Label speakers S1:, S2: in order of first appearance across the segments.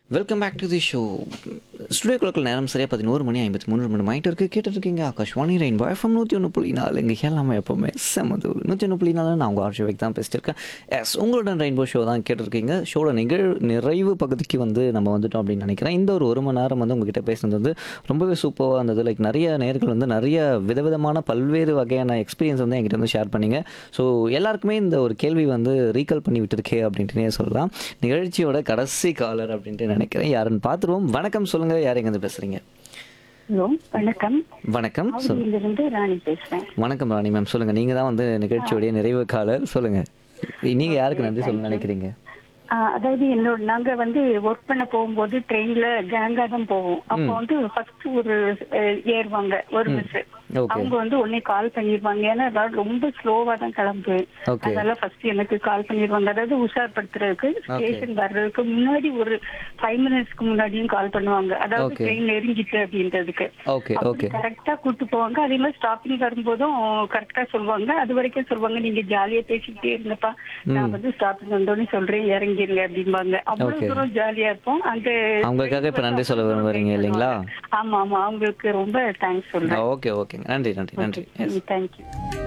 S1: Welcome back to the show ஸ்டுடியோக்குள்ள நேரம் சரியாக பதினோரு மணி ஐம்பத்தி மூணு மணி ஆகிட்டு இருக்கு கேட்டுருக்கீங்க ஆகாஷ்வாணி ரெயின் எஃப்எம் நூற்றி ஒன்று புள்ளி நாலு இங்கே எல்லாமே எப்போவுமே செம்மது நூற்றி ஒன்று புள்ளி நாலு நான் உங்கள் ஆர்ஷிவேக் தான் பேசிட்டு எஸ் உங்களுடன் ரெயின்போ ஷோ தான் கேட்டிருக்கீங்க ஷோட நிகழ் நிறைவு பகுதிக்கு வந்து நம்ம வந்துட்டோம் அப்படின்னு நினைக்கிறேன் இந்த ஒரு ஒரு மணி நேரம் வந்து உங்ககிட்ட பேசுனது வந்து ரொம்பவே சூப்பராக இருந்தது லைக் நிறைய நேர்கள் வந்து நிறைய விதவிதமான பல்வேறு வகையான எக்ஸ்பீரியன்ஸ் வந்து என்கிட்ட வந்து ஷேர் பண்ணீங்க ஸோ எல்லாருக்குமே இந்த ஒரு கேள்வி வந்து ரீகால் பண்ணி விட்டுருக்கே அப்படின்ட்டுனே சொல்லலாம் நிகழ்ச்சியோட கடைசி காலர் அப்படின்ட்டு நினைக்கிறேன் யாருன்னு பார்த்துருவோம் வணக்கம் சொல்லுங்க யார் எங்கேருந்து பேசுறீங்க
S2: ஹலோ வணக்கம்
S1: வணக்கம் சொல்
S2: ஆவடியிலிருந்து ராணி பேசுறேன்
S1: வணக்கம் ராணி மேம் சொல்லுங்க நீங்க தான் வந்து நிகழ்ச்சியோடைய நிறைவு காலர் சொல்லுங்க நீங்க யாருக்கு நன்றி சொல்ல நினைக்கிறீங்க
S2: ஆஹ் அதாவது என்னோட நாங்க வந்து ஒர்க் பண்ண போகும்போது ட்ரெயின்ல கேங்கா தான் போவோம் அப்போ வந்து ஃபர்ஸ்ட் ஒரு அஹ், ஏறுவாங்க ஒரு பஸ்
S1: ஓகே
S2: அவங்க வந்து உடனே கால் பண்ணிடுவாங்க ஏன்னா அதாவது ரொம்ப ஸ்லோவா தான் கிளம்பு
S1: ஓகே
S2: அதனால ஃபர்ஸ்ட் எனக்கு கால் பண்ணிடுவாங்க அதாவது உஷார்படுத்துறதுக்கு ஸ்டேஷன் வர்றதுக்கு முன்னாடி ஒரு ஃபைவ் மினிட்ஸ்க்கு முன்னாடியும் கால் பண்ணுவாங்க அதாவது
S1: Okay.
S2: ட்ரெயின் நெருங்கிட்டு அப்படின்றதுக்கு
S1: ஓகே ஓகே
S2: கரெக்டா கூட்டு போவாங்க அதே மாதிரி ஸ்டாப்பிங் வரும்போதும் கரெக்டா சொல்லுவாங்க அது வரைக்கும் சொல்லுவாங்க நீங்க ஜாலியா பேசிக்கிட்டே இருந்தப்பா நான் வந்து ஸ்டாப்பிங் வந்தோடனே சொல்றேன் இறங்கிருங்க அப்படிம்பாங்க அவ்வளவு
S1: Okay.
S2: தூரம் ஜாலியா இருப்போம் அங்க
S1: அவங்களுக்காக இப்ப நன்றி சொல்ல விரும்புறீங்க இல்லைங்களா
S2: ஆமா ஆமா அவங்களுக்கு ரொம்ப தேங்க்ஸ் சொல்றேன்
S1: ஓகே ஓகேங்க நன்றி நன்றி நன்றி எஸ்
S2: தேங்க்யூ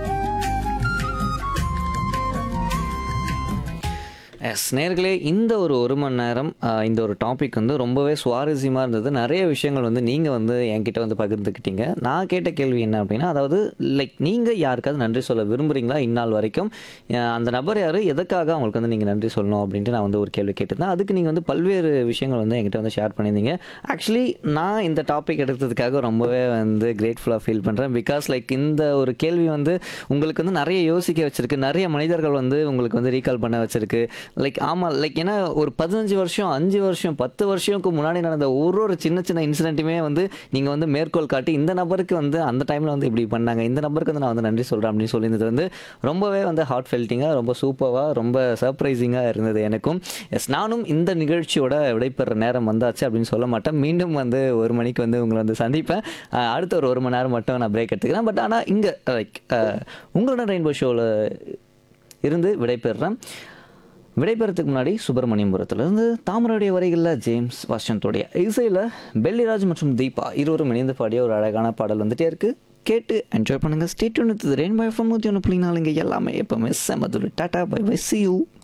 S1: எஸ் நேர்களே இந்த ஒரு ஒரு மணி நேரம் ஆஹ், இந்த ஒரு டாபிக் வந்து ரொம்பவே சுவாரஸ்யமாக இருந்தது நிறைய விஷயங்கள் வந்து நீங்கள் வந்து என்கிட்ட வந்து பகிர்ந்துக்கிட்டீங்க நான் கேட்ட கேள்வி என்ன அப்படின்னா அதாவது லைக் நீங்கள் யாருக்காவது நன்றி சொல்ல விரும்புகிறீங்களா இந்நாள் வரைக்கும் ஆஹ், அந்த நபர் யார் எதுக்காக அவங்களுக்கு வந்து நீங்கள் நன்றி சொல்லணும் அப்படின்ட்டு நான் வந்து ஒரு கேள்வி கேட்டிருந்தேன் அதுக்கு நீங்கள் வந்து பல்வேறு விஷயங்கள் வந்து என்கிட்ட வந்து ஷேர் பண்ணியிருந்தீங்க ஆக்சுவலி நான் இந்த டாபிக் எடுத்ததுக்காக ரொம்பவே வந்து கிரேட்ஃபுல்லாக ஃபீல் பண்ணுறேன் பிகாஸ் லைக் இந்த ஒரு கேள்வி வந்து உங்களுக்கு வந்து நிறைய யோசிக்க வச்சிருக்கு நிறைய மனிதர்கள் வந்து உங்களுக்கு வந்து ரீகால் பண்ண வச்சிருக்கு லைக் ஆமாம் லைக் ஏன்னா ஒரு பதினஞ்சு வருஷம் அஞ்சு வருஷம் பத்து வருஷத்துக்கு முன்னாடி நடந்த ஒரு ஒரு சின்ன சின்ன இன்சிடென்ட்டுமே வந்து நீங்கள் வந்து மேற்கோள் காட்டி இந்த நபருக்கு வந்து அந்த டைமில் வந்து இப்படி பண்ணாங்க இந்த நபருக்கு வந்து நான் வந்து நன்றி சொல்கிறேன் அப்படின்னு சொல்லியிருந்தது வந்து ரொம்பவே வந்து ஹார்ட் ஃபெல்ட்டிங்காக ரொம்ப சூப்பராக ரொம்ப சர்ப்ரைசிங்காக இருந்தது எனக்கும் எஸ் நானும் இந்த நிகழ்ச்சியோட விடைபெற நேரம் வந்தாச்சு அப்படின்னு சொல்ல மாட்டேன் மீண்டும் வந்து ஒரு மணிக்கு வந்து உங்களை வந்து சந்திப்பேன் அஹ் அடுத்த ஒரு ஒரு மணி நேரம் மட்டும் நான் பிரேக் எடுத்துக்கிறேன் பட் ஆனால் இங்கே லைக் உங்களோட ரெயின்போ ஷோவில் இருந்து விடைபெறுறேன் விடைபெறத்துக்கு முன்னாடி சுப்பிரமணியபுரத்துலேருந்து தாமரையுடைய வரிகளில் ஜேம்ஸ் வாஷந்தோடைய இசையில் பெல்லிராஜ் மற்றும் தீபா இருவரும் இணைந்து பாடிய ஒரு அழகான பாடல் வந்துட்டே இருக்கு கேட்டு என்ஜாய் பண்ணுங்க ஸ்டேட் ஒன்று ரெயின் பை எஃப்எம் நூற்றி ஒன்று புள்ளி நாலுங்க எல்லாமே எப்பவுமே செமதுரு tata bye bye see you